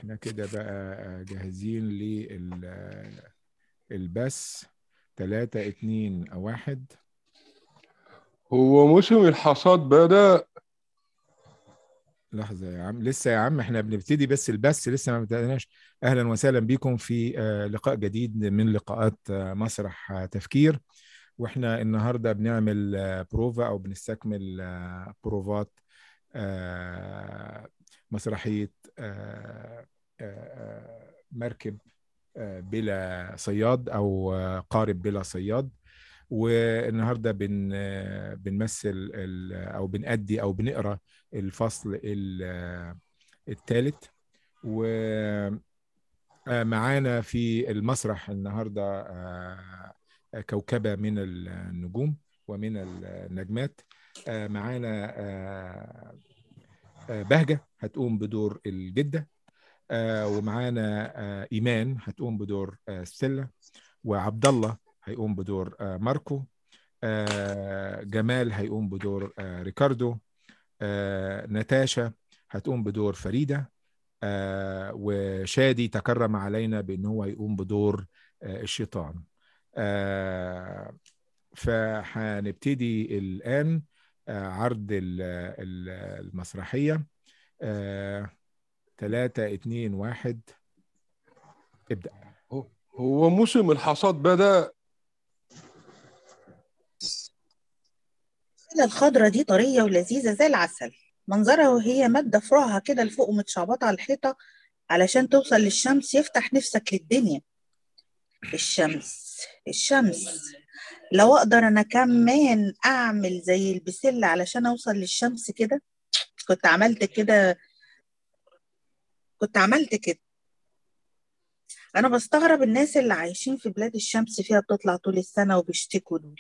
احنا كده بقى جاهزين للبث تلاتة اتنين واحد هو موسم الحصاد بدأ لحظة يا عم لسه يا عم احنا بنبتدي بس البث لسه ما بدأناش اهلا وسهلا بكم في آه، لقاء جديد من لقاءات آه، مسرح آه، تفكير واحنا النهارده بنعمل آه، بروفا او بنستكمل آه، بروفات آه، مسرحية آه، آه، مركب آه، بلا صياد او آه، قارب بلا صياد والنهارده بن آه، بنمثل ال- او بنأدي او بنقرا الفصل الثالث ومعانا في المسرح النهارده آه، كوكبه من النجوم ومن النجمات آه، معانا آه، آه، بهجه هتقوم بدور الجده آه، ومعانا آه، ايمان هتقوم بدور آه، ستيلا وعبد الله هيقوم بدور آه، ماركو آه، جمال هيقوم بدور آه، ريكاردو آه، ناتاشا هتقوم بدور فريدة آه، وشادي تكرم علينا بأن هو يقوم بدور آه، الشيطان آه، فهنبتدي الآن آه، عرض ال- ال- المسرحية آه، تلاتة اتنين واحد ابدأ هو موسم الحصاد بدأ الفلة الخضرة دي طرية ولذيذة زي العسل منظرها وهي مادة فروعها كده لفوق ومتشعبطة على الحيطة علشان توصل للشمس يفتح نفسك للدنيا الشمس الشمس لو أقدر أنا كمان أعمل زي البسلة علشان أوصل للشمس كده كنت عملت كده كنت عملت كده أنا بستغرب الناس اللي عايشين في بلاد الشمس فيها بتطلع طول السنة وبيشتكوا دول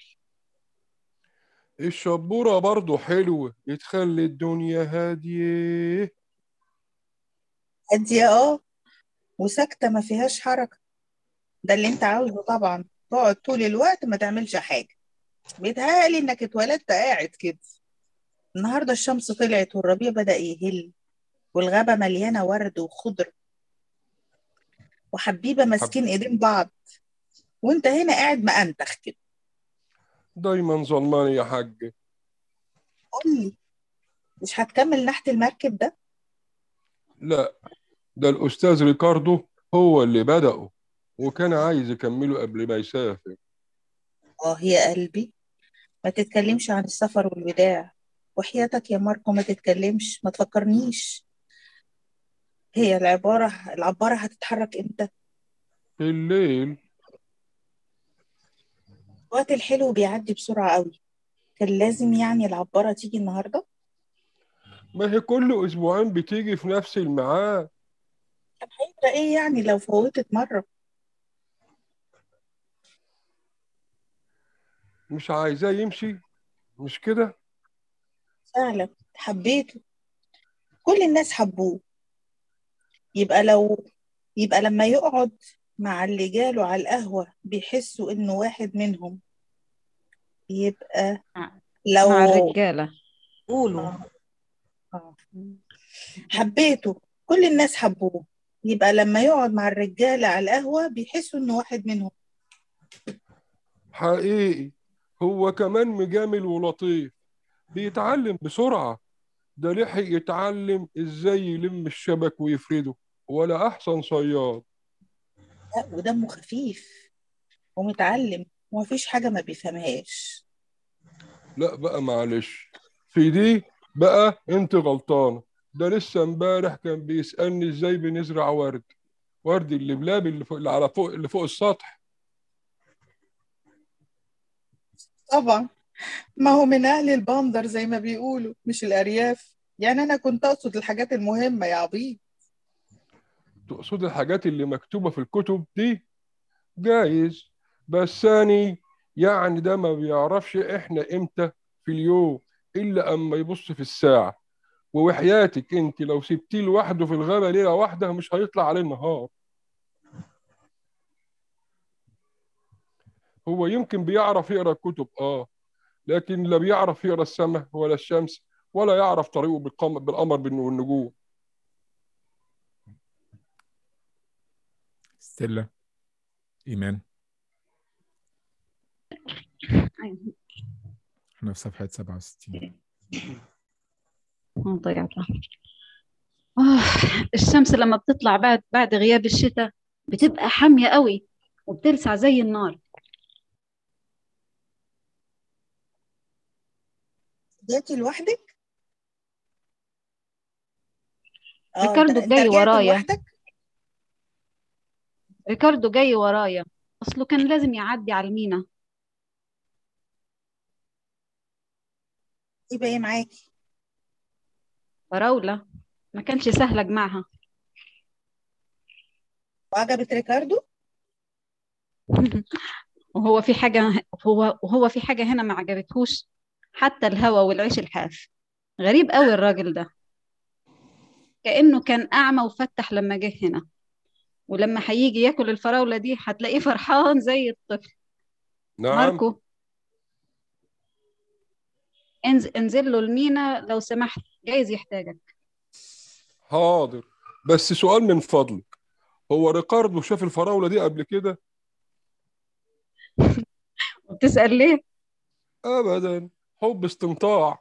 الشبورة برضو حلوة بتخلي الدنيا هادية هادية اه وساكتة ما فيهاش حركة ده اللي انت عاوزه طبعا تقعد طول الوقت ما تعملش حاجة بيتهيألي انك اتولدت قاعد كده النهاردة الشمس طلعت والربيع بدأ يهل والغابة مليانة ورد وخضر وحبيبة ماسكين ايدين بعض وانت هنا قاعد مأنتخ كده دايما ظلمان يا حاج قولي مش هتكمل نحت المركب ده لا ده الأستاذ ريكاردو هو اللي بدأه وكان عايز يكمله قبل ما يسافر اه يا قلبي ما تتكلمش عن السفر والوداع وحياتك يا ماركو ما تتكلمش ما تفكرنيش هي العبارة العبارة هتتحرك امتى الليل الوقت الحلو بيعدي بسرعة قوي كان لازم يعني العبارة تيجي النهاردة ما هي كل أسبوعين بتيجي في نفس الميعاد طب هيبقى ايه يعني لو فوتت مرة مش عايزاه يمشي مش كده فعلا حبيته كل الناس حبوه يبقى لو يبقى لما يقعد مع اللي جاله على القهوة بيحسوا إنه واحد منهم يبقى لو مع الرجالة قولوا آه. حبيته كل الناس حبوه يبقى لما يقعد مع الرجالة على القهوة بيحسوا إنه واحد منهم حقيقي هو كمان مجامل ولطيف بيتعلم بسرعة ده لحق يتعلم ازاي يلم الشبك ويفرده ولا أحسن صياد لا ودمه خفيف ومتعلم ومفيش حاجة ما بيفهمهاش لا بقى معلش في دي بقى انت غلطانة ده لسه امبارح كان بيسألني ازاي بنزرع ورد ورد اللبلاب اللي فوق اللي على فوق اللي فوق السطح طبعا ما هو من أهل البندر زي ما بيقولوا مش الأرياف يعني أنا كنت أقصد الحاجات المهمة يا عبيد تقصد الحاجات اللي مكتوبة في الكتب دي جايز بس ثاني يعني ده ما بيعرفش احنا امتى في اليوم الا اما يبص في الساعة ووحياتك انت لو سبتيه لوحده في الغابة ليلة واحدة مش هيطلع عليه النهار هو يمكن بيعرف يقرا الكتب اه لكن لا بيعرف يقرا السماء ولا الشمس ولا يعرف طريقه بالقمر بالقمر والنجوم ستيلا ايمان أيوة. احنا في صفحه 67 ما ضيعتها آه الشمس لما بتطلع بعد بعد غياب الشتاء بتبقى حامية قوي وبتلسع زي النار جيتي لوحدك؟ اه ريكاردو انت انت جاي رجعت ورايا. لوحدك؟ ريكاردو جاي ورايا أصله كان لازم يعدي على المينا يبقى ايه معاكي؟ فراولة ما كانش سهل أجمعها وعجبت ريكاردو؟ وهو في حاجة هو وهو في حاجة هنا ما عجبتهوش حتى الهوا والعيش الحاف غريب قوي الراجل ده كأنه كان أعمى وفتح لما جه هنا ولما هيجي ياكل الفراولة دي هتلاقيه فرحان زي الطفل نعم ماركو انزل, انزل له المينا لو سمحت جايز يحتاجك حاضر بس سؤال من فضلك هو ريكاردو شاف الفراولة دي قبل كده وبتسأل ليه ابدا حب استمتاع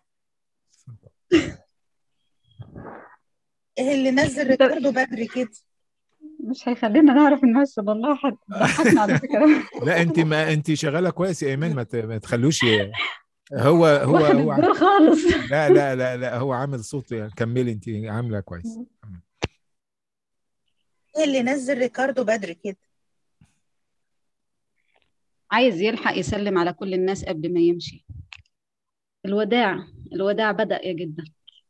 ايه اللي نزل ريكاردو بدري كده؟ مش هيخلينا نعرف نمثل والله حد ضحكنا على فكرة لا انت ما انت شغاله كويس يا ايمان ما ت- ما تخلوش ي- هو هو واخد هو الدور خالص لا لا لا لا هو عامل صوت يعني كملي انت عامله كويس ايه اللي نزل ريكاردو بدري كده؟ عايز يلحق يسلم على كل الناس قبل ما يمشي الوداع الوداع بدأ يا جدة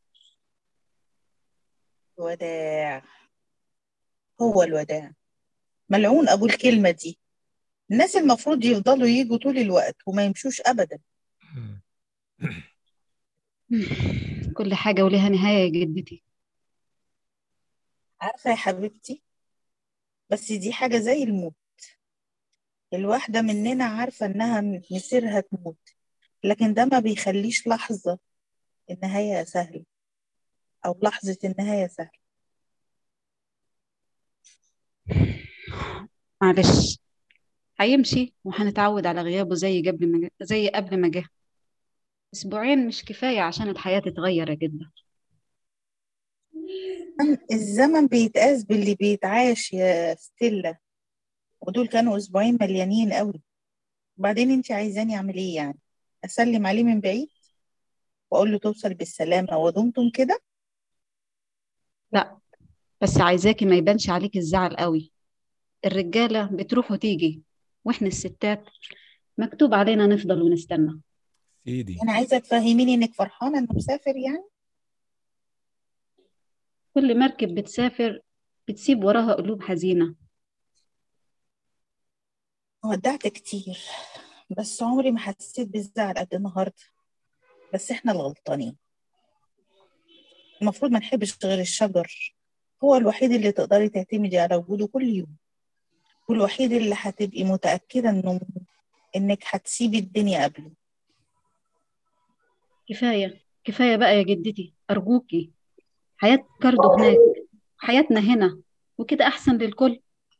وداع هو الوداع ملعون ابو الكلمة دي الناس المفروض يفضلوا يجوا طول الوقت وما يمشوش ابدا كل حاجة ولها نهاية يا جدتي عارفة يا حبيبتي بس دي حاجة زي الموت الواحدة مننا عارفة إنها مصيرها تموت لكن ده ما بيخليش لحظة النهاية سهلة أو لحظة النهاية سهلة معلش هيمشي وهنتعود على غيابه زي قبل ما زي قبل ما جه أسبوعين مش كفاية عشان الحياة تتغير يا جدة الزمن بيتقاس باللي بيتعاش يا ستيلا ودول كانوا أسبوعين مليانين قوي وبعدين انت عايزاني أعمل إيه يعني أسلم عليه من بعيد وأقول له توصل بالسلامة ودمتم كده لا بس عايزاكي ما يبانش عليك الزعل قوي الرجالة بتروح وتيجي واحنا الستات مكتوب علينا نفضل ونستنى سيدي أنا عايزة تفهميني إنك فرحانة إنه مسافر يعني كل مركب بتسافر بتسيب وراها قلوب حزينة ودعت كتير بس عمري ما حسيت بالزعل قد النهاردة بس احنا الغلطانين المفروض ما نحبش غير الشجر هو الوحيد اللي تقدري تعتمدي على وجوده كل يوم والوحيد اللي هتبقي متأكدة انه انك هتسيبي الدنيا قبله كفاية كفاية بقى يا جدتي أرجوكي حياة كاردو هناك حياتنا هنا وكده أحسن للكل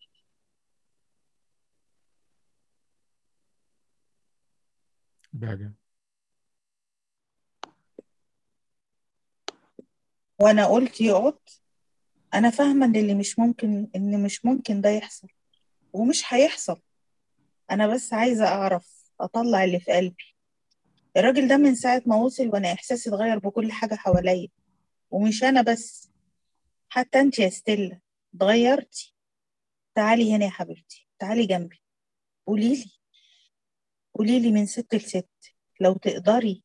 بهجة وانا قلت يقعد انا فاهمة ان اللي مش ممكن ان مش ممكن ده يحصل ومش هيحصل انا بس عايزة اعرف اطلع اللي في قلبي الراجل ده من ساعة ما وصل وانا احساسي اتغير بكل حاجة حواليا ومش انا بس حتى انت يا ستيلا اتغيرتي تعالي هنا يا حبيبتي تعالي جنبي قوليلي قوليلي من ست لست لو تقدري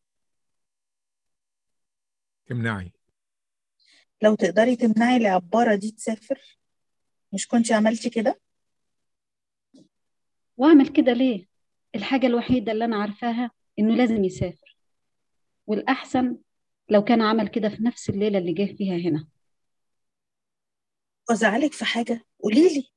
تمنعي لو تقدري تمنعي العبارة دي تسافر مش كنتي عملتي كده وأعمل كده ليه الحاجة الوحيدة اللي أنا عارفاها إنه لازم يسافر والأحسن لو كان عمل كده في نفس الليلة اللي جه فيها هنا وازعلك في حاجة قوليلي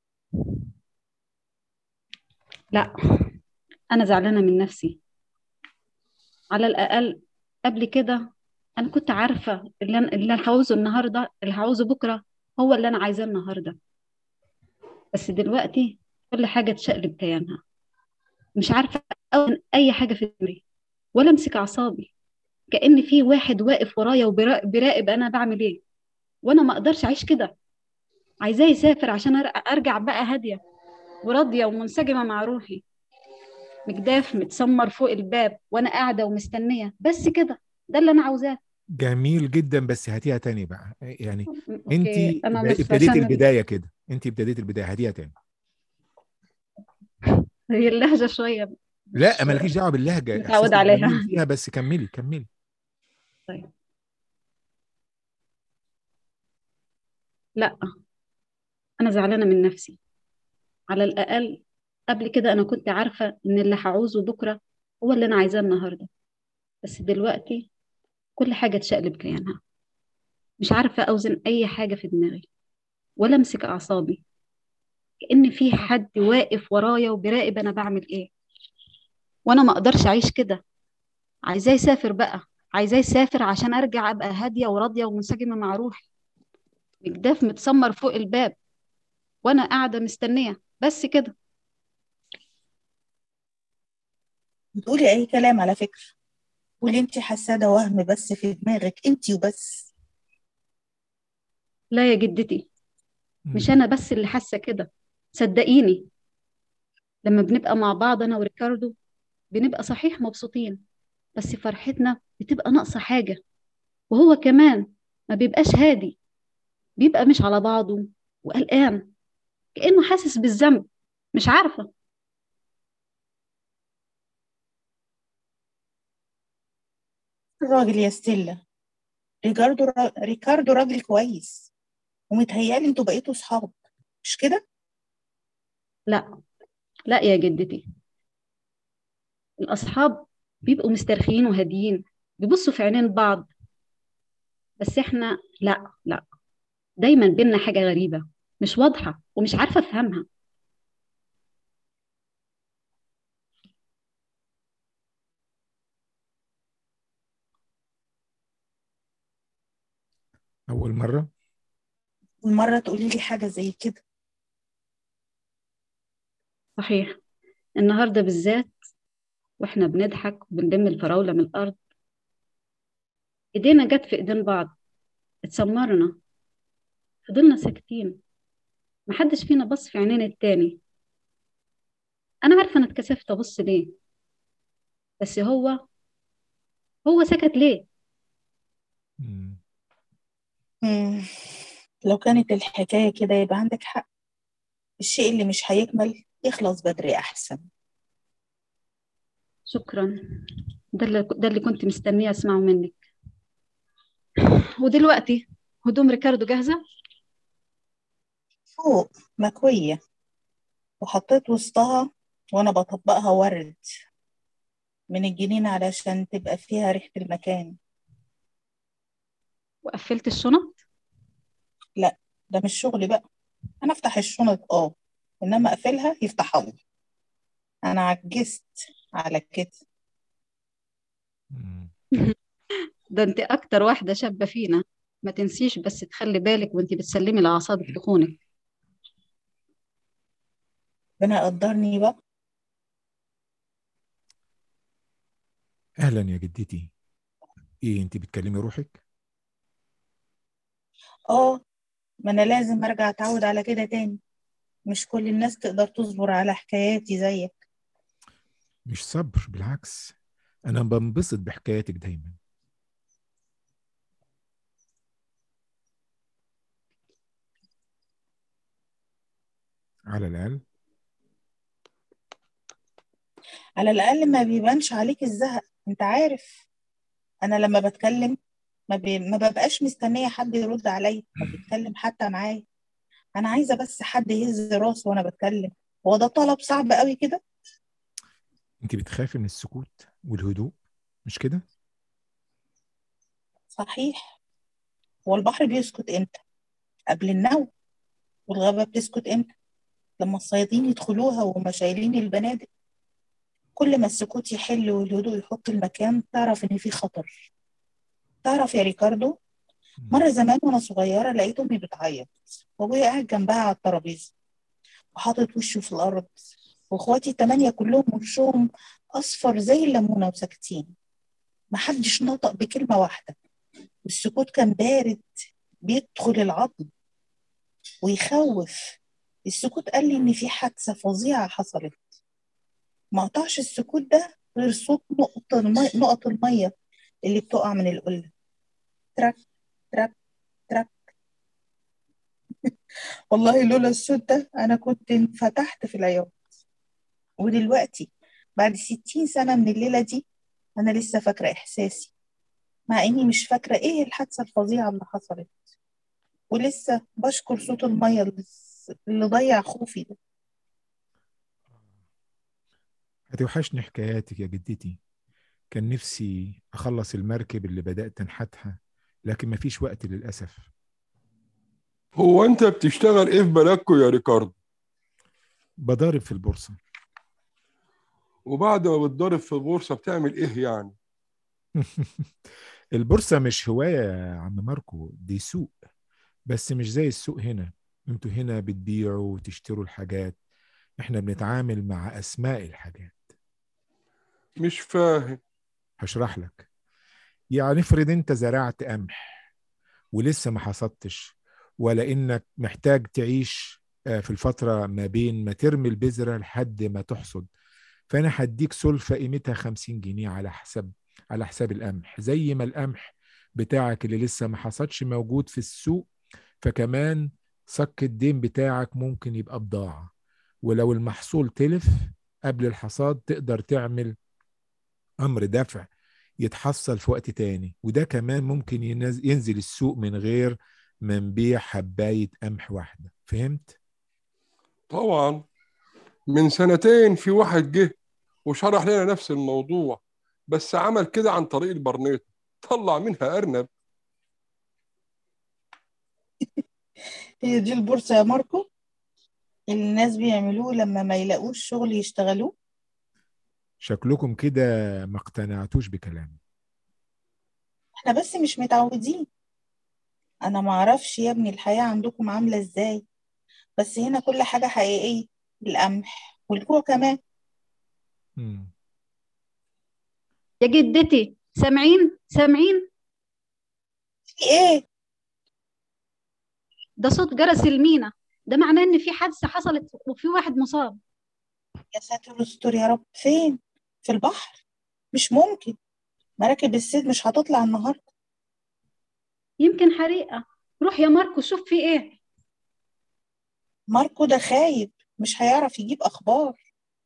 لا أنا زعلانة من نفسي على الأقل قبل كده أنا كنت عارفة اللي أنا اللي أنا هعوزه النهاردة اللي هعوزه بكرة هو اللي أنا عايزاه النهاردة بس دلوقتي كل حاجة تشقلب كيانها مش عارفة أوزن أي حاجة في دماغي ولا أمسك أعصابي كأن في واحد واقف ورايا وبيراقب أنا بعمل إيه وأنا ما أقدرش أعيش كده عايزاه يسافر عشان أر- أرجع بقى هادية وراضية ومنسجمة مع روحي مجداف متسمر فوق الباب وأنا قاعدة ومستنية بس كده ده اللي أنا عاوزاه جميل جدا بس هاتيها تاني بقى يعني انت أوكي أنا بس ابتديتي عشان البدايه كده انت ابتديتي البدايه هاتيها تاني هي اللهجة شوية لا مش مالكيش دعوه باللهجه متعود احساسك عليها. جميل فيها بس كملي كملي طيب لا أنا زعلانة من نفسي على الأقل قبل كده أنا كنت عارفة إن اللي هعوزه بكرة هو اللي أنا عايزاه النهاردة بس دلوقتي كل حاجة اتشقلب كيانها مش عارفة أوزن أي حاجة في دماغي ولا أمسك أعصابي كأن في حد واقف ورايا وبيراقب أنا بعمل إيه وأنا ما أقدرش أعيش كده عايزاه يسافر بقى عايزاه يسافر عشان أرجع أبقى هادية وراضية ومنسجمة مع روحي مجداف متسمر فوق الباب وأنا قاعدة مستنية بس كده بتقولي اي كلام على فكرة واللي انت حاساه ده وهم بس في دماغك انت وبس لا يا جدتي مش مم. أنا بس اللي حاسة كده صدقيني لما بنبقى مع بعض أنا وريكاردو بنبقى صحيح مبسوطين بس فرحتنا بتبقى ناقصة حاجة وهو كمان ما بيبقاش هادي بيبقى مش على بعضه وقلقان كأنه حاسس بالذنب مش عارفة الراجل يا ستيلا ريكاردو را... ريكاردو راجل كويس ومتهيألي انتوا بقيتوا صحاب مش كده؟ لا لا يا جدتي الأصحاب بيبقوا مسترخيين وهاديين بيبصوا في عينين بعض بس احنا لا لا دايما بينا حاجة غريبة مش واضحة ومش عارفة أفهمها اول مره والمرة تقولي لي حاجة زي كده صحيح النهاردة بالذات واحنا بنضحك وبنلم الفراولة من الأرض ايدينا جت في ايدين بعض اتسمرنا فضلنا ساكتين محدش فينا بص في عينين التاني انا عارفة انا اتكسفت ابص ليه بس هو هو سكت ليه مم. مم. لو كانت الحكاية كده يبقى عندك حق الشيء اللي مش هيكمل يخلص بدري أحسن شكرا ده اللي ده اللي كنت مستنية اسمعه منك ودلوقتي هدوم ريكاردو جاهزة فوق مكوية وحطيت وسطها وأنا بطبقها ورد من الجنينة علشان تبقى فيها ريحة المكان وقفلت الشنط لا ده مش شغلي بقى أنا أفتح الشنط أه إنما أقفلها يفتحها الله أنا عجزت على كده مم. ده انت اكتر واحدة شابة فينا ما تنسيش بس تخلي بالك وانت بتسلمي لأعصابك تخونك ربنا يقدرني بقى اهلا يا جدتي ايه انت بتكلمي روحك اه ما انا لازم ارجع اتعود على كده تاني مش كل الناس تقدر تصبر على حكاياتي زيك مش صبر بالعكس انا بنبسط بحكاياتك دايما على الاقل على الاقل ما بيبانش عليك الزهق انت عارف انا لما بتكلم ما, بي... ما ببقاش مستنية حد يرد عليا او بيتكلم حتى معايا انا عايزة بس حد يهز راسه وانا بتكلم هو ده طلب صعب قوي كده انت بتخافي من السكوت والهدوء مش كده صحيح هو البحر بيسكت امتى قبل النوم والغابة بتسكت امتى لما الصيادين يدخلوها وهم شايلين البنادق كل ما السكوت يحل والهدوء يحط المكان تعرف ان في خطر تعرف يا ريكاردو مرة زمان وانا صغيرة لقيت امي بتعيط وابويا قاعد جنبها على الترابيزة وحاطط وشه في الأرض وإخواتي التمانية كلهم وشهم أصفر زي الليمونة وساكتين محدش نطق بكلمة واحدة والسكوت كان بارد بيدخل العظم ويخوف السكوت قال لي إن في حادثة فظيعة حصلت ما قطعش السكوت ده غير صوت نقط المي... نقط المية اللي بتقع من القلة تراك تراك تراك والله لولا الصوت ده أنا كنت انفتحت في العياط ودلوقتي بعد ستين سنة من الليلة دي أنا لسه فاكرة إحساسي مع إني مش فاكرة إيه الحادثة الفظيعة اللي حصلت ولسه بشكر صوت المية اللي اللي ضيع خوفي ده هتوحشني حكاياتك يا جدتي كان نفسي أخلص المركب اللي بدأت أنحتها لكن مفيش وقت للأسف هو انت بتشتغل ايه في بلدكو يا ريكاردو بضارب في البورصة وبعد ما بتضرب في البورصه بتعمل ايه يعني البورصة مش هواية يا عم ماركو دي سوق بس مش زي السوق هنا انتوا هنا بتبيعوا وتشتروا الحاجات احنا بنتعامل مع أسماء الحاجات مش فاهم هشرح لك يعني افرض انت زرعت قمح ولسه ما حصدتش ولا انك محتاج تعيش آه، في الفترة ما بين ما ترمي البذرة لحد ما تحصد فانا هديك سلفة قيمتها 50 جنيه على حسب على حساب القمح زي ما القمح بتاعك اللي لسه ما حصدش موجود في السوق فكمان صك الدين بتاعك ممكن يبقى بضاعة ولو المحصول تلف قبل الحصاد تقدر تعمل أمر دفع يتحصل في وقت تاني وده كمان ممكن ينز- ينزل السوق من غير ما نبيع حباية قمح واحدة فهمت؟ طبعا من سنتين في واحد جه وشرح لنا نفس الموضوع بس عمل كده عن طريق البرنيطة طلع منها أرنب هي دي البورصة يا ماركو اللي الناس بيعملوه لما ما يلاقوش شغل يشتغلوه شكلكم كده ما اقتنعتوش بكلامي احنا بس مش متعودين انا ما اعرفش يا ابني الحياة عندكم عاملة ازاي بس هنا كل حاجة حقيقية القمح والجوع كمان مم. يا جدتي سامعين سامعين في ايه ده صوت جرس المينا ده معناه ان في حادثة حصلت وفي واحد مصاب يا ساتر استر يا رب فين في البحر مش ممكن مراكب الصيد مش هتطلع النهارده يمكن حريقة روح يا ماركو شوف في ايه ماركو ده خايب مش هيعرف يجيب اخبار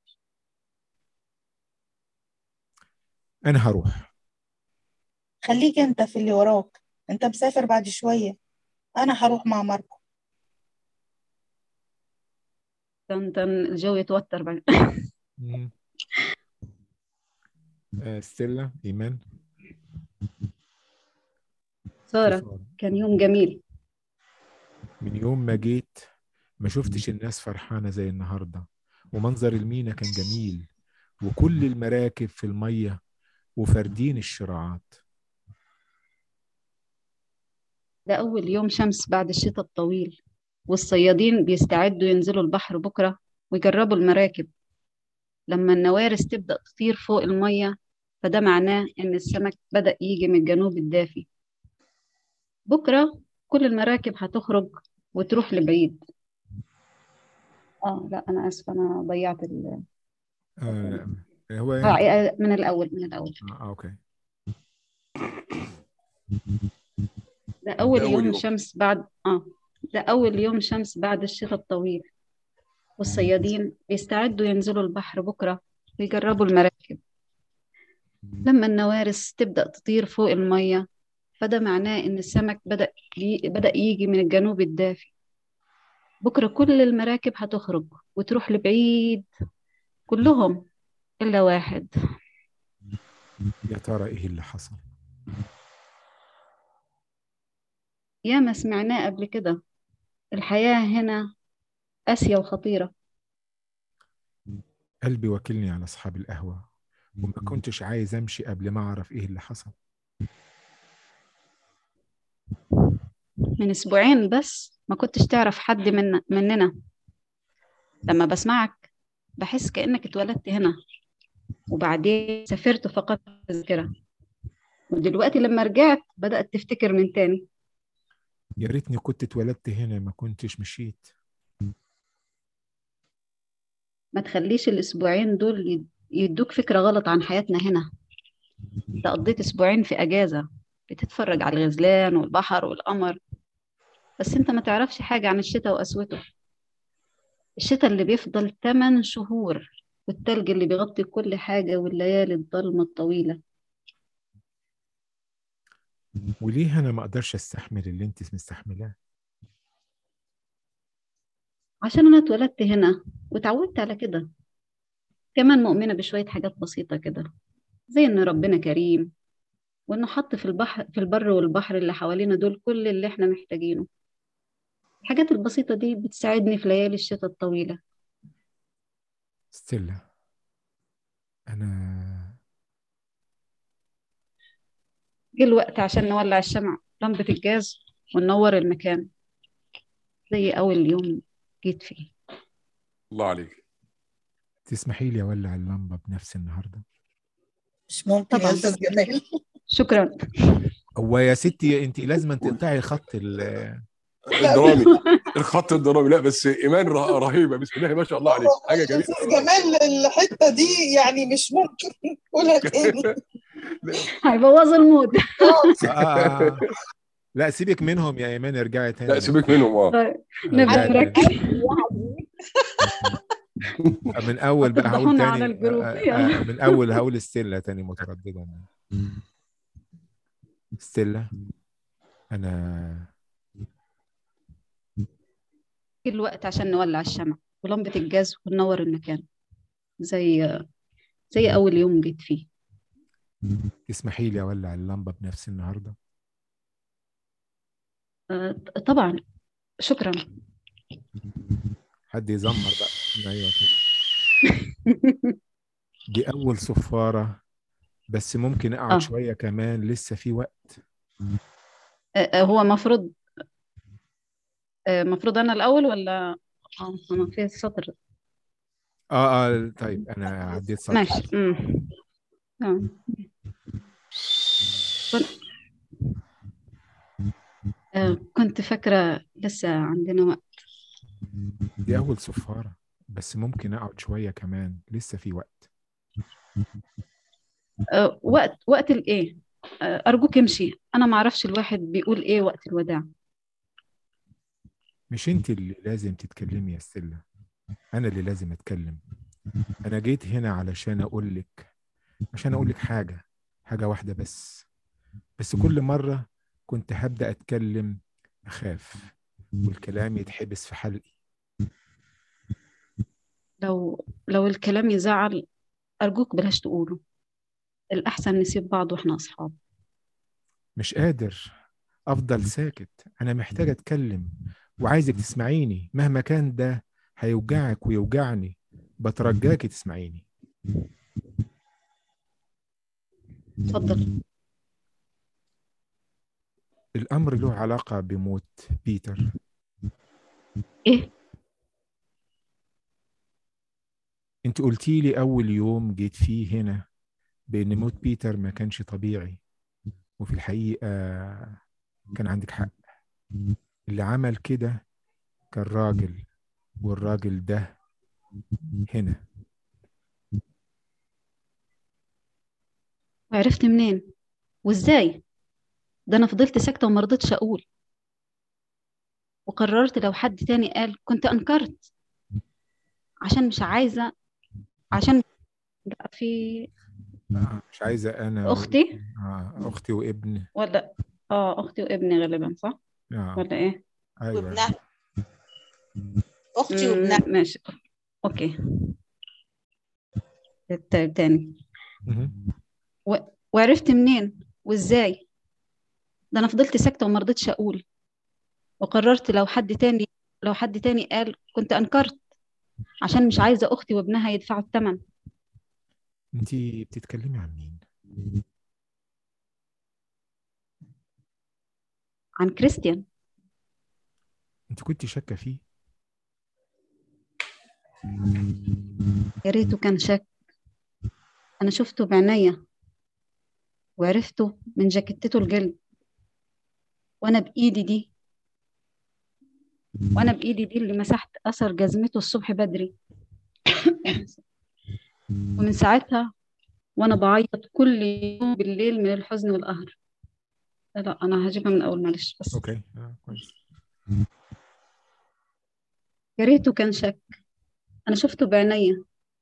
أنا هروح خليك انت في اللي وراك انت مسافر بعد شوية انا هروح مع ماركو تن تن الجو يتوتر بعد مم. آه، ستيلا إيمان سارة كان يوم جميل من يوم ما جيت ما شفتش الناس فرحانة زي النهاردة ومنظر المينا كان جميل وكل المراكب في المية وفاردين الشراعات ده أول يوم شمس بعد الشتاء الطويل والصيادين بيستعدوا ينزلوا البحر بكرة ويجربوا المراكب لما النوارس تبدأ تطير فوق المية فده معناه إن السمك بدأ يجي من الجنوب الدافي بكرة كل المراكب هتخرج وتروح لبعيد اه لا أنا آسفة أنا ضيعت ال... آه هو آه يعني آه، من الأول من الأول آه أوكي ده أول ده أول يوم يوم. شمس بعد اه ده أول يوم شمس بعد الشتاء الطويل والصيادين بيستعدوا ينزلوا البحر بكرة ويجربوا المراكب لما النوارس تبدأ تطير فوق المية فده معناه إن السمك بدأ ي... بدأ يجي من الجنوب الدافي بكرة كل المراكب هتخرج وتروح لبعيد كلهم إلا واحد يا ترى إيه اللي حصل ياما سمعناه قبل كده الحياة هنا قاسية وخطيرة قلبي وكلني على أصحاب القهوة وما كنتش عايز أمشي قبل ما أعرف إيه اللي حصل من أسبوعين بس ما كنتش تعرف حد من مننا لما بسمعك بحس كأنك اتولدت هنا وبعدين سافرت وفقدت الذاكرة ودلوقتي لما رجعت بدأت تفتكر من تاني يا ريتني كنت اتولدت هنا ما كنتش مشيت ما تخليش الأسبوعين دول يد- يدوك فكرة غلط عن حياتنا هنا انت قضيت أسبوعين في أجازة بتتفرج على الغزلان والبحر والقمر بس انت ما تعرفش حاجة عن الشتاء وقسوته الشتاء اللي بيفضل 8 شهور والتلج اللي بيغطي كل حاجة والليالي الضلمة الطويلة وليه انا ما اقدرش استحمل اللي انت مستحملاه عشان أنا اتولدت هنا واتعودت على كده كمان مؤمنة بشوية حاجات بسيطة كده زي إن ربنا كريم وإنه حط في البحر في البر والبحر اللي حوالينا دول كل اللي إحنا محتاجينه الحاجات البسيطة دي بتساعدني في ليالي الشتاء الطويلة ستيلا انا جه الوقت عشان نولع الشمع لمبة الجاز وننور المكان زي أول يوم جيت فيه الله عليك تسمحي لي اولع اللمبه بنفسي النهارده مش ممكن يا طبعاً. استاذ جمال شكرا هو يا ستي انت لازم تقطعي خط ال- الدرامي الخط الدرامي لا بس ايمان ره- رهيبه بسم الله ما شاء الله عليك حاجه جميله استاذ جمال الحته دي يعني مش ممكن قولها تاني هيبوظ المود آه، آه، آه. لا سيبك منهم يا ايمان ارجعي تاني لا سيبك منهم اه طيب ارجعي نبدأ تاني. نركز من اول بقى هقول فضحونا تاني على الجروب. آه، يلا. آه، من اول هقول ستيلا تاني مترددا ستيلا انا جه الوقت عشان نولع الشمع ولمبة الجاز وننور المكان زي زي أول يوم جيت فيه تسمحي لي اولع اللمبه بنفسي النهارده آه، طبعا شكرا حد يزمر بقى ايوه كده دي اول صفاره بس ممكن اقعد آه. شويه كمان لسه في وقت آه، آه، هو مفروض آه، مفروض أنا الأول ولا اه أنا في السطر اه اه طيب انا عديت سطر ماشي أمم. آه. كنت- آه، كنت فاكرة لسه عندنا وقت دي اول صفاره بس ممكن اقعد شويه كمان لسه في وقت آه، وقت وقت الإيه آه، أرجوك امشي أنا معرفش الواحد بيقول إيه وقت الوداع مش انت اللي لازم تتكلمي يا ستيلا انا اللي لازم اتكلم انا جيت هنا علشان اقول لك عشان اقول لك حاجه حاجه واحده بس بس كل مره كنت هبدا اتكلم اخاف والكلام يتحبس في حلقي لو لو الكلام يزعل أرجوك بلاش تقوله الأحسن نسيب بعض وإحنا أصحاب مش قادر افضل ساكت انا محتاج اتكلم وعايزك تسمعيني مهما كان ده هيوجعك ويوجعني بترجاكي تسمعيني اتفضل الامر له علاقه بموت بيتر إيه انت قلتي لي اول يوم جيت فيه هنا بان موت بيتر ما كانش طبيعي وفي الحقيقه كان عندك حق اللي عمل كده كان راجل والراجل ده هنا وعرفت منين وإزاي ده أنا فضلت ساكتة وما رضيتش أقول وقررت لو حد تاني قال كنت أنكرت عشان مش عايزة عشان بقى في آه، مش عايزه انا و- أختي آه، اختي وابن ولا اه أختي وابني غالبا صح آه. ولا إيه ايوه وابنها اختي مم، وابنها ماشي أوكي الت- التاني مهم. وعرفت منين وإزاي ده أنا فضلت ساكتة وما رضيتش أقول وقررت لو حد تاني لو حد تاني قال كنت أنكرت عشان مش عايزة أختي وابنها يدفعوا الثمن انت بتتكلمي عن مين عن كريستيان انت كنت شاكه فيه يا ريته كان شك أنا شفته بعناية وعرفته من جاكيتته الجلد وأنا بإيدي دي وأنا بإيدي دي اللي مسحت أثر جزمته الصبح بدري ومن ساعتها وأنا بعيط كل يوم بالليل من الحزن والقهر لا لا أنا هجيبها من أول معلش بس اوكي آه، كويس يا ريته كان شك أنا شفته بعينيا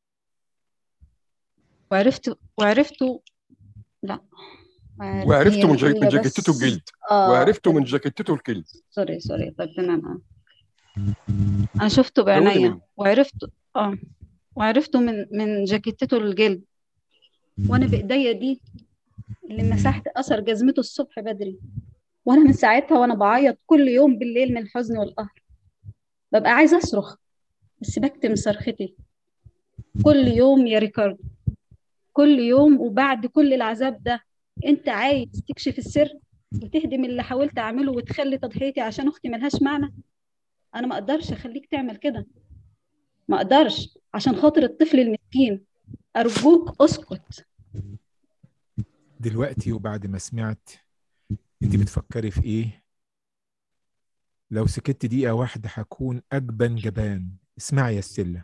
وعرفت وعرفته لا وعرف- وعرفته هي من جا- من الأولى جاكيتته بس- الجلد آه وعرفته من جاكيتته الجلد سوري سوري طيب تمام آه. أنا شفته زودي بعينيا منه. وعرفته آه وعرفته من من جاكيتته الجلد وأنا بإيديا دي اللي مسحت أثر جزمته الصبح بدري وأنا من ساعتها وأنا بعيط كل يوم بالليل من الحزن والقهر ببقى عايزة أصرخ بس بكتم صرختي كل يوم يا ريكاردو كل يوم وبعد كل العذاب ده انت عايز تكشف السر وتهدم اللي حاولت اعمله وتخلي تضحيتي عشان اختي ملهاش معنى انا ما اقدرش اخليك تعمل كده ما اقدرش عشان خاطر الطفل المسكين ارجوك اسكت دلوقتي وبعد ما سمعت انت بتفكري في ايه لو سكت دقيقة واحدة هكون أجبن جبان اسمعي يا ستيلا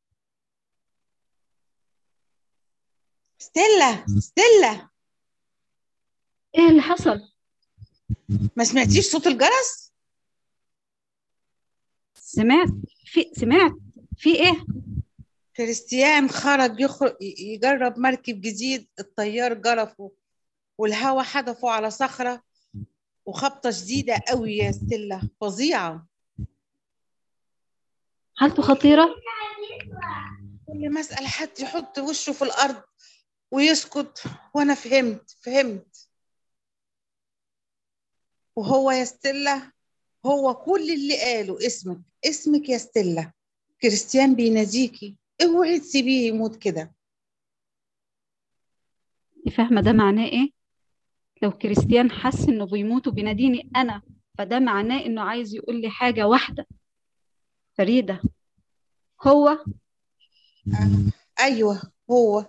ستيلا ستيلا ايه اللي حصل ما سمعتيش صوت الجرس سمعت في سمعت في ايه كريستيان خرج يخرج يجرب مركب جديد الطيار جرفه والهوا حدفه على صخرة وخبطة شديدة قوي يا ستيلا فظيعة حالته خطيرة كل ما اسأل حد يحط وشه في الأرض ويسكت وأنا فهمت فهمت وهو يا ستيلا هو كل اللي قاله اسمك اسمك يا ستيلا كريستيان بيناديكي اوعي تسيبيه يموت كده انت فاهمة ده معناه ايه لو كريستيان حس انه بيموت وبيناديني انا فده معناه انه عايز يقول لي حاجة واحدة فريدة هو أيوه هو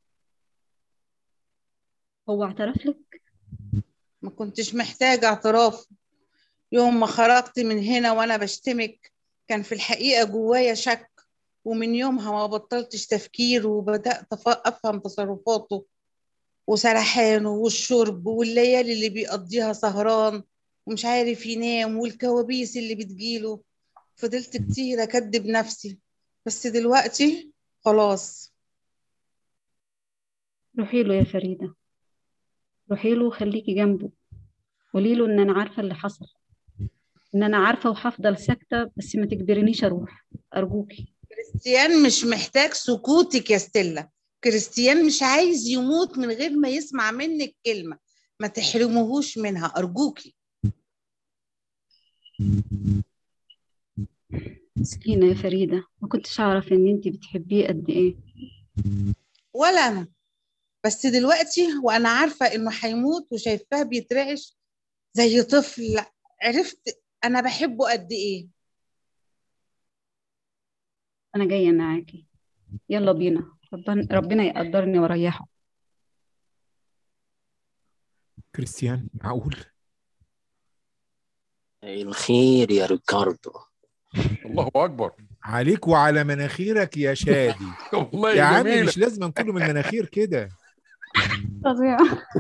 هو اعترف لك ما كنتش محتاجة اعتراف يوم ما خرجت من هنا وأنا بشتمك كان في الحقيقة جوايا شك ومن يومها ما بطلتش تفكير وبدأت أف- أفهم تصرفاته وسرحانه والشرب والليالي اللي بيقضيها سهران ومش عارف ينام والكوابيس اللي بتجيله فضلت كتير أكدب نفسي بس دلوقتي خلاص روحي له يا فريدة روحي له وخليكي جنبه قولي له ان انا عارفة اللي حصل ان انا عارفة وهفضل ساكتة بس ما تجبرنيش اروح ارجوكي كريستيان مش محتاج سكوتك يا ستيلا كريستيان مش عايز يموت من غير ما يسمع منك كلمة ما تحرموهوش منها أرجوكي مسكينة يا فريدة ما كنتش اعرف ان انتي بتحبيه قد ايه ولا أنا بس دلوقتي وأنا عارفة إنه هيموت وشايفاه بيترعش زي طفل عرفت أنا بحبه قد إيه انا جاية معاكي يلا بينا ربنا ربنا يقدرني واريحه كريستيان معقول الخير يا ريكاردو الله اكبر عليك وعلى مناخيرك يا شادي والله يا عم جميلة مش لازم كله من المناخير كده فظيع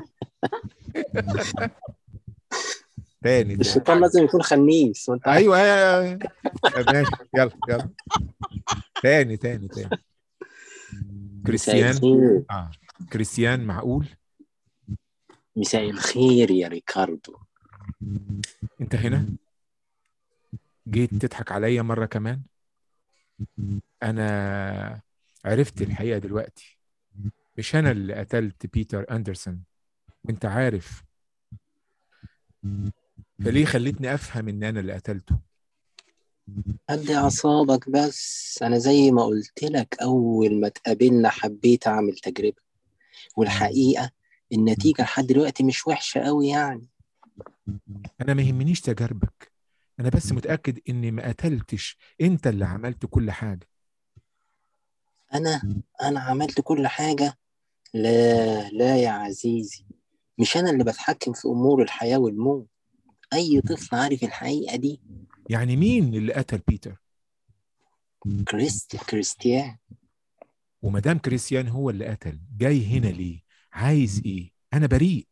تاني تاني الشيطان لازم يكون خنيس وانت عارف. ايوه ايوه أيوة. ماشي يلا يلا تاني تاني تاني مساء كريستيان الخير اه كريستيان معقول مساء الخير يا ريكاردو انت هنا جيت تضحك عليا مرة كمان انا عرفت الحقيقة دلوقتي مش انا اللي قتلت بيتر اندرسون وانت عارف فليه خليتني افهم ان انا اللي قتلته هدي أعصابك بس أنا زي ما قلت لك أول ما اتقابلنا حبيت أعمل تجربة والحقيقة النتيجة لحد دلوقتي مش وحشة قوي يعني انا ما يهمنيش تجاربك انا بس متاكد اني ما قتلتش انت اللي عملت كل حاجه انا انا عملت كل حاجه لا لا يا عزيزي مش انا اللي بتحكم في امور الحياه والموت اي طفل عارف الحقيقه دي يعني مين اللي قتل بيتر كريست كريستيان ومدام كريستيان هو اللي قتل جاي هنا ليه عايز ايه انا بريء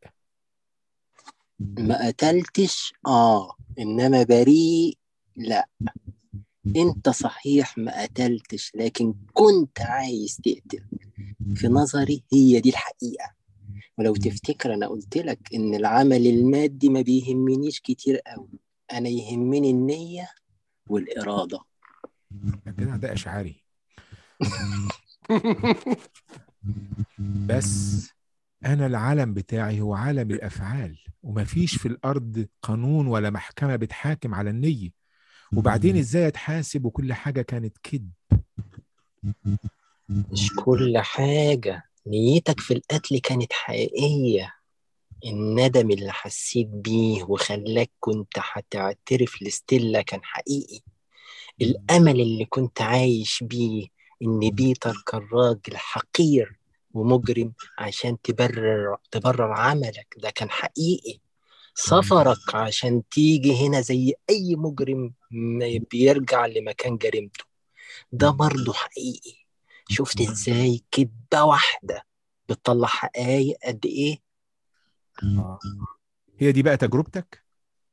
ما قتلتش اه انما بريء لا انت صحيح ما قتلتش لكن كنت عايز تقتل في نظري هي دي الحقيقة ولو تفتكر انا قلت لك ان العمل المادي ما بيهمنيش كتير قوي انا يهمني النية والإرادة الجدع ده اشعري بس انا العالم بتاعي هو عالم الافعال ومفيش في الارض قانون ولا محكمه بتحاكم على النيه وبعدين ازاي اتحاسب وكل حاجه كانت كذب مش كل حاجة نيتك في القتل كانت حقيقية الندم اللي حسيت بيه وخلاك كنت هتعترف لستيلا كان حقيقي الأمل اللي كنت عايش بيه إن بيتر كان راجل حقير ومجرم عشان تبرر تبرر عملك ده كان حقيقي سفرك عشان تيجي هنا زي أي مجرم ما بيرجع لمكان جريمته ده برضه حقيقي شفت ازاي كدبة واحدة بتطلع حقايق قد ايه هي دي بقى تجربتك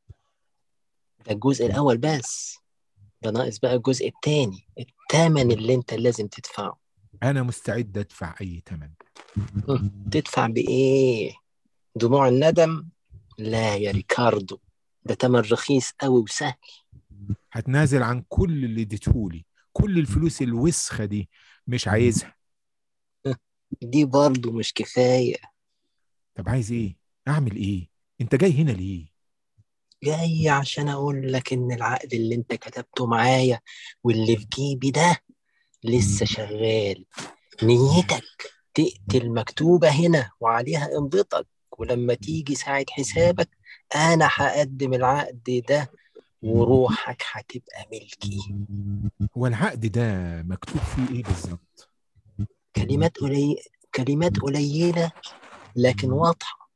ده الجزء الأول بس ده ناقص بقى الجزء التاني التمن اللي انت لازم تدفعه انا مستعد ادفع اي ثمن تدفع بإيه؟ دموع الندم؟ لا يا ريكاردو ده تمن رخيص قوي وسهل هتنازل عن كل اللي اديتهولي كل الفلوس الوسخه دي مش عايزها دي برضه مش كفاية طب عايز ايه اعمل ايه انت جاي هنا ليه جاي عشان أقول لك إن العقد اللي أنت كتبته معايا واللي في جيبي ده لسه شغال نيتك تقتل مكتوبة هنا وعليها امضتك ولما تيجي ساعة حسابك أنا هقدم العقد ده وروحك هتبقى ملكي هو العقد ده مكتوب فيه ايه بالظبط كلمات قليلة كلمات قليلة لكن واضحة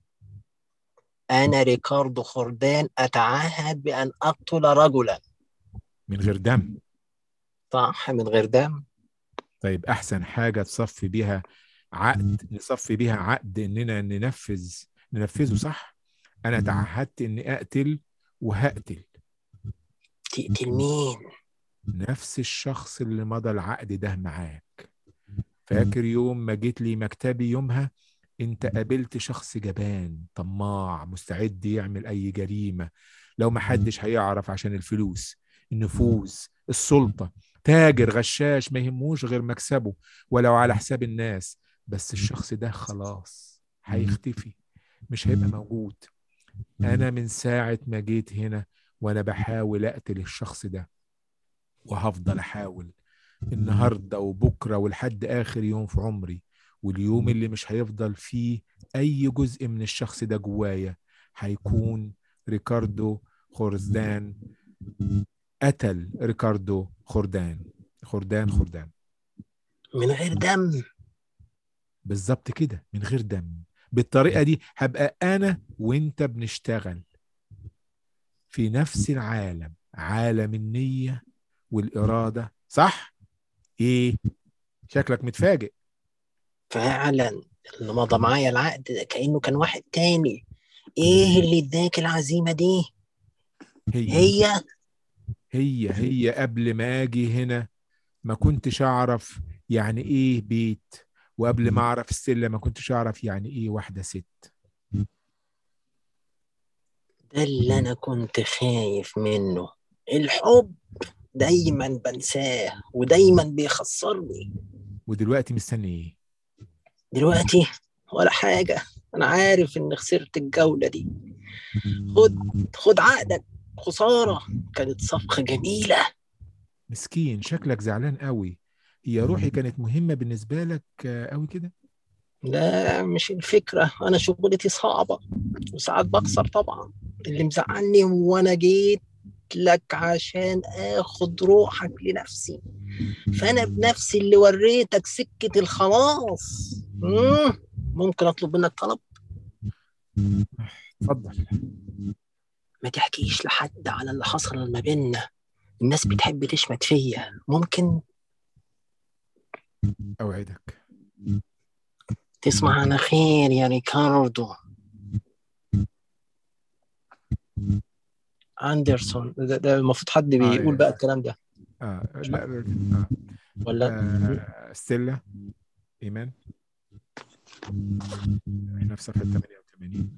أنا ريكاردو خردان أتعهد بأن أقتل رجلا من غير دم صح من غير دم طيب احسن حاجه تصفي بيها عقد نصفي بيها عقد اننا ننفذ ننفذه صح انا تعهدت اني اقتل وهقتل تقتل مين؟ نفس الشخص اللي مضى العقد ده معاك فاكر يوم ما جيت لي مكتبي يومها انت قابلت شخص جبان طماع مستعد يعمل اي جريمة لو ما حدش هيعرف عشان الفلوس النفوذ السلطة تاجر غشاش ما يهموش غير مكسبه ولو على حساب الناس بس الشخص ده خلاص هيختفي مش هيبقى موجود انا من ساعة ما جيت هنا وانا بحاول اقتل الشخص ده وهفضل احاول النهارده وبكره ولحد اخر يوم في عمري واليوم اللي مش هيفضل فيه اي جزء من الشخص ده جوايا هيكون ريكاردو خورزدان قتل ريكاردو خردان خردان خردان من غير دم بالظبط كده من غير دم بالطريقه دي هبقى انا وانت بنشتغل في نفس العالم عالم النيه والاراده صح ايه شكلك متفاجئ فعلا اللي مضى معايا العقد ده كأنه كان واحد تاني ايه اللي اداك العزيمة دي هي هي هي هي قبل ما اجي هنا ما كنتش اعرف يعني ايه بيت وقبل ما اعرف السله ما كنتش اعرف يعني ايه واحده ست ده اللي انا كنت خايف منه الحب دايما بنساه ودايما بيخسرني ودلوقتي مستني ايه دلوقتي ولا حاجة أنا عارف إن خسرت الجولة دي خد خد عقدك خسارة كانت صفقة جميلة مسكين شكلك زعلان قوي هي روحي كانت مهمه بالنسبه لك آه، قوي كده لا مش الفكرة أنا شغلتي صعبة وساعات بخسر طبعا اللي مزعلني هو أنا جيت لك عشان آخد روحك لنفسي فانا بنفسي اللي وريتك سكه الخلاص مم. ممكن اطلب منك طلب اتفضل ما تحكيش لحد على اللي حصل ما بيننا الناس بتحب تشمت فيا ممكن اوعدك تسمع على خير يا ريكاردو اندرسون ده, ده المفروض حد بيقول أيوة. بقى الكلام ده اه لا آه. ولا آه. ستيلا ايمان احنا في صفحه 88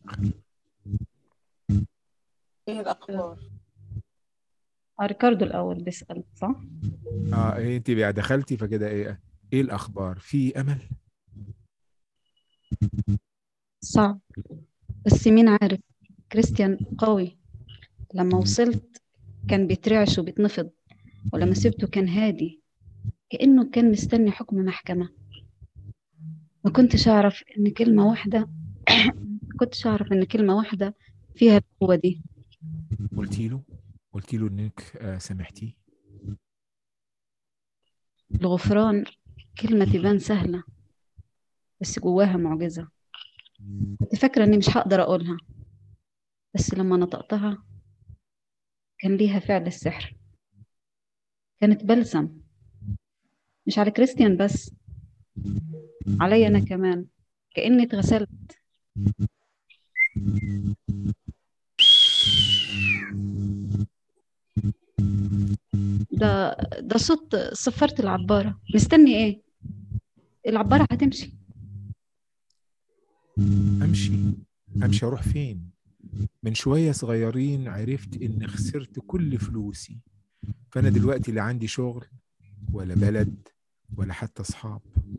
ايه الاخبار آه، ريكاردو الأول بيسأل صح؟ اه إيه انت بقى دخلتي فكده ايه ايه الاخبار في امل صعب بس مين عارف كريستيان قوي لما وصلت كان بيترعش وبيتنفض ولما سبته كان هادي كأنه كان مستني حكم محكمة ما كنتش أعرف إن كلمة واحدة ما كنتش أعرف إن كلمة واحدة فيها القوة دي قلتي له قلتي له انك آه سامحتيه الغفران كلمة تبان سهلة بس جواها معجزة كنت فاكرة إني مش هقدر أقولها بس لما نطقتها كان ليها فعل السحر كانت بلسم مش على كريستيان بس عليا أنا كمان كأني اتغسلت ده ده صوت صفارة العبارة مستني ايه العبارة هتمشي امشي امشي اروح فين من شويه صغيرين عرفت ان خسرت كل فلوسي فانا دلوقتي لا عندي شغل ولا بلد ولا حتى اصحاب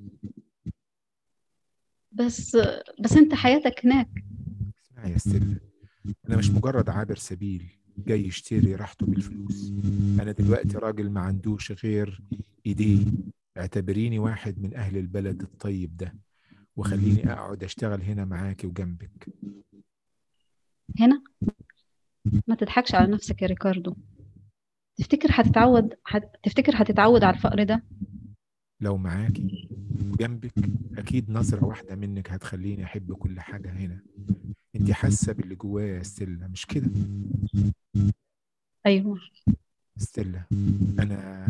بس بس انت حياتك هناك اسمعي يا ستيلا انا مش مجرد عابر سبيل جاي يشتري راحته بالفلوس انا دلوقتي راجل ما عندوش غير ايديه اعتبريني واحد من اهل البلد الطيب ده وخليني اقعد اشتغل هنا معاكي وجنبك هنا ما تضحكش على نفسك يا ريكاردو تفتكر هتتعود هت... تفتكر هتتعود على الفقر ده لو معاكي وجنبك اكيد نظره واحده منك هتخليني احب كل حاجه هنا انت حاسه باللي جوايا يا ستيلا مش كده ايوه ستيلا انا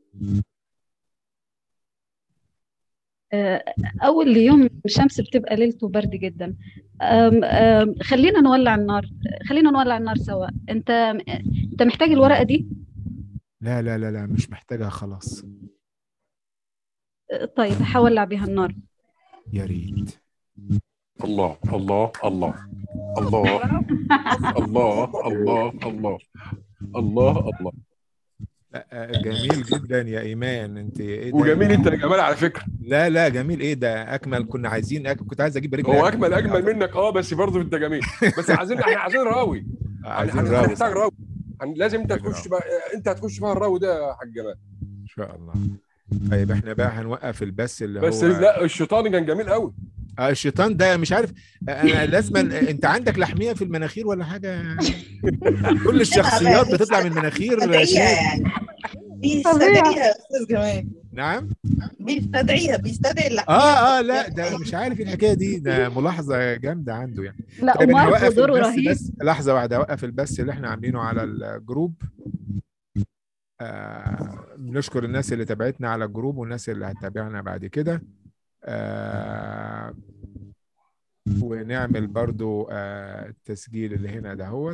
آه، اول يوم الشمس بتبقى ليلته برد جدا آم، آم، خلينا نولع النار خلينا نولع النار سوا انت انت محتاج الورقة دي لا لا لا لا مش محتاجها خلاص آه، طيب هولع بيها النار يا ريت الله الله الله الله الله الله الله الله الله لا، جميل جدا يا ايمان انت ايه ده؟ وجميل انت يا جمال على فكره لا لا جميل ايه ده اكمل كنا عايزين أك... كنت عايز اجيب رجل هو اجمل اجمل منك اه بس برضه انت جميل بس عايزين احنا عايزين راوي هن- عايزين هن- راوي هنحتاج راوي هن- لازم انت محتاج تخش بقى انت هتخش فيها الراوي ده يا حاج جمال ان شاء الله طيب احنا بقى هنوقف البث اللي بس هو لا الشيطاني كان جميل قوي آه الشيطان ده مش عارف انا لازم انت عندك لحميه في المناخير ولا حاجه كل الشخصيات بتطلع من المناخير بيستدعيها شيء. يعني بيستدعيها يا استاذ جمال نعم بيستدعيها بيستدعي اللحمية اه اه لا ده مش عارف إيه الحكايه دي ده ملاحظه جامده عنده يعني لا طيب أنا وماركو هوقف دوره البث رهيب بس لحظه واحده اوقف البث اللي احنا عاملينه على الجروب آه بنشكر الناس اللي تابعتنا على الجروب والناس اللي هتتابعنا بعد كده آه ونعمل برضو آه التسجيل اللي هنا دهوت